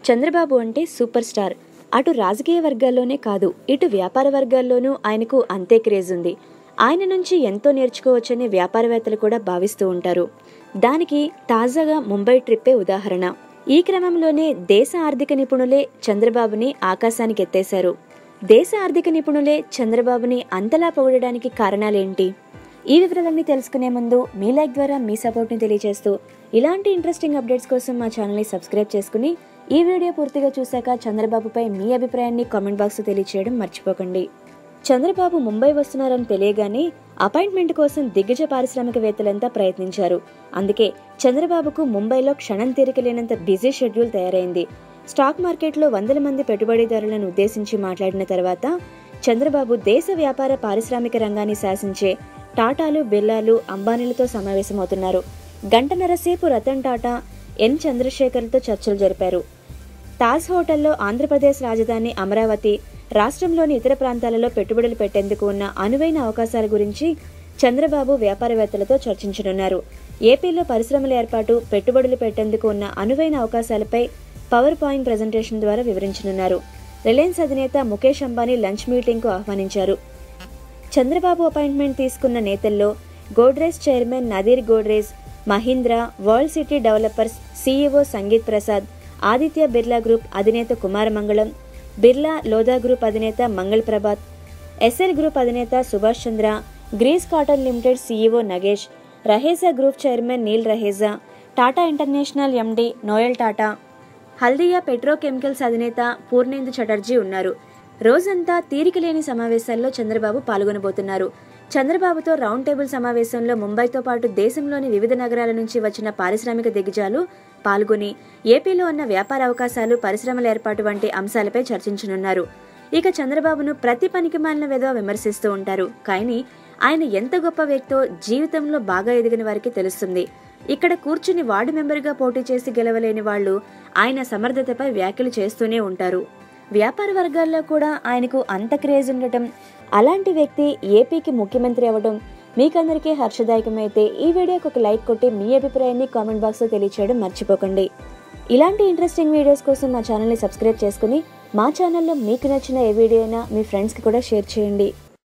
చంద్రబాబు అంటే super star అటు రాజకీయ వర్గాల్లోనే కాదు ఇటు వ్యాపార వర్గాల్లోనూ ఆయనకు అంతే క్రేజ్ ఉంది ఆయన నుంచి ఎంతో నేర్చుకోవచ్చని వ్యాపారవేత్తలు కూడా భావిస్తూ ఉంటారు దానికి తాజాగా ముంబై ట్రిప్పే ఉదాహరణ ఈ క్రమంలోనే దేశ ఆర్థిక నిపుణులే చంద్రబాబుని ఆకాశానికి ఎత్తేశారు దేశ ఆర్థిక నిపుణులే చంద్రబాబుని అంతలా పొగడడానికి కారణాలేంటి ఈ వివరాలన్నీ తెలుసుకునే ముందు మీ లైక్ ద్వారా మీ సపోర్ట్ని తెలియజేస్తూ ఇలాంటి ఇంట్రెస్టింగ్ అప్డేట్స్ కోసం మా ఛానల్ని సబ్స్క్రైబ్ చేసుకుని ఈ వీడియో పూర్తిగా చూశాక చంద్రబాబుపై మీ అభిప్రాయాన్ని కామెంట్ బాక్స్ తెలియచేయడం మర్చిపోకండి చంద్రబాబు ముంబై వస్తున్నారని తెలియగానే అపాయింట్మెంట్ కోసం దిగ్గజ పారిశ్రామికవేత్తలంతా ప్రయత్నించారు అందుకే చంద్రబాబుకు ముంబైలో క్షణం తీరిక లేనంత బిజీ షెడ్యూల్ తయారైంది స్టాక్ మార్కెట్లో వందల మంది పెట్టుబడిదారులను ఉద్దేశించి మాట్లాడిన తర్వాత చంద్రబాబు దేశ వ్యాపార పారిశ్రామిక రంగాన్ని శాసించే టాటాలు బిర్లాలు అంబానీలతో సమావేశమవుతున్నారు గంటన్నర సేపు రతన్ టాటా ఎన్ చంద్రశేఖర్తో చర్చలు జరిపారు తాజ్ హోటల్లో ఆంధ్రప్రదేశ్ రాజధాని అమరావతి రాష్ట్రంలోని ఇతర ప్రాంతాలలో పెట్టుబడులు పెట్టేందుకు ఉన్న అనువైన అవకాశాల గురించి చంద్రబాబు వ్యాపారవేత్తలతో చర్చించనున్నారు ఏపీలో పరిశ్రమల ఏర్పాటు పెట్టుబడులు పెట్టేందుకు ఉన్న అనువైన అవకాశాలపై పవర్ పాయింట్ ప్రజెంటేషన్ ద్వారా వివరించనున్నారు రిలయన్స్ అధినేత ముఖేష్ అంబానీ లంచ్ మీటింగ్కు ఆహ్వానించారు చంద్రబాబు అపాయింట్మెంట్ తీసుకున్న నేతల్లో Godrej chairman Nadir Godrej Mahindra world city developers CEO Sangeet Prasad Aditya Birla group అధినేత కుమారమంగళం బిర్లా లోధా గ్రూప్ అధినేత మంగళ్ ప్రభాత్ ఎస్ఎల్ గ్రూప్ అధినేత Subhash Chandra Greaves cotton limited CEO Nagesh Raheja group chairman Neel Raheja Tata international MD Noel Tata Haldia petrochemicals అధినేత పూర్ణేందు చటర్జీ ఉన్నారు రోజంతా తీరిక లేని సమావేశాల్లో చంద్రబాబు పాల్గొనబోతున్నారు చంద్రబాబుతో రౌండ్ టేబుల్ సమావేశంలో ముంబైతో పాటు దేశంలోని వివిధ నగరాల నుంచి వచ్చిన పారిశ్రామిక దిగ్గజాలు పాల్గొని ఏపీలో ఉన్న వ్యాపార అవకాశాలు పరిశ్రమల ఏర్పాటు వంటి అంశాలపై చర్చించనున్నారు ఇక చంద్రబాబును ప్రతి పనికి మాలిన విధవ విమర్శిస్తూ ఉంటారు కానీ ఆయన ఎంత గొప్ప వ్యక్తో జీవితంలో బాగా ఎదిగిన వారికి తెలుస్తుంది ఇక్కడ కూర్చుని వార్డు మెంబర్గా పోటీ చేసి గెలవలేని వాళ్ళు ఆయన సమర్థతపై వ్యాఖ్యలు చేస్తూనే ఉంటారు వ్యాపార వర్గాల్లో కూడా ఆయనకు అంత క్రేజ్ ఉండటం అలాంటి వ్యక్తి ఏపీకి ముఖ్యమంత్రి అవ్వడం మీకందరికీ హర్షదాయకమైతే ఈ వీడియోకి ఒక లైక్ కొట్టి మీ అభిప్రాయాన్ని కామెంట్ బాక్స్లో తెలియచేయడం మర్చిపోకండి ఇలాంటి ఇంట్రెస్టింగ్ వీడియోస్ కోసం మా ఛానల్ని సబ్స్క్రైబ్ చేసుకుని మా ఛానల్లో మీకు నచ్చిన ఏ వీడియో అయినా మీ ఫ్రెండ్స్కి కూడా షేర్ చేయండి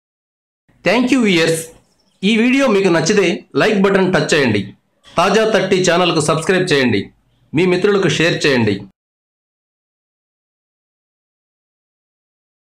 థ్యాంక్ యూ ఇయర్స్ ఈ వీడియో మీకు నచ్చితే లైక్ బటన్ టచ్ చేయండి తాజా థర్టీ ఛానల్కు సబ్స్క్రైబ్ చేయండి మీ మిత్రులకు షేర్ చేయండి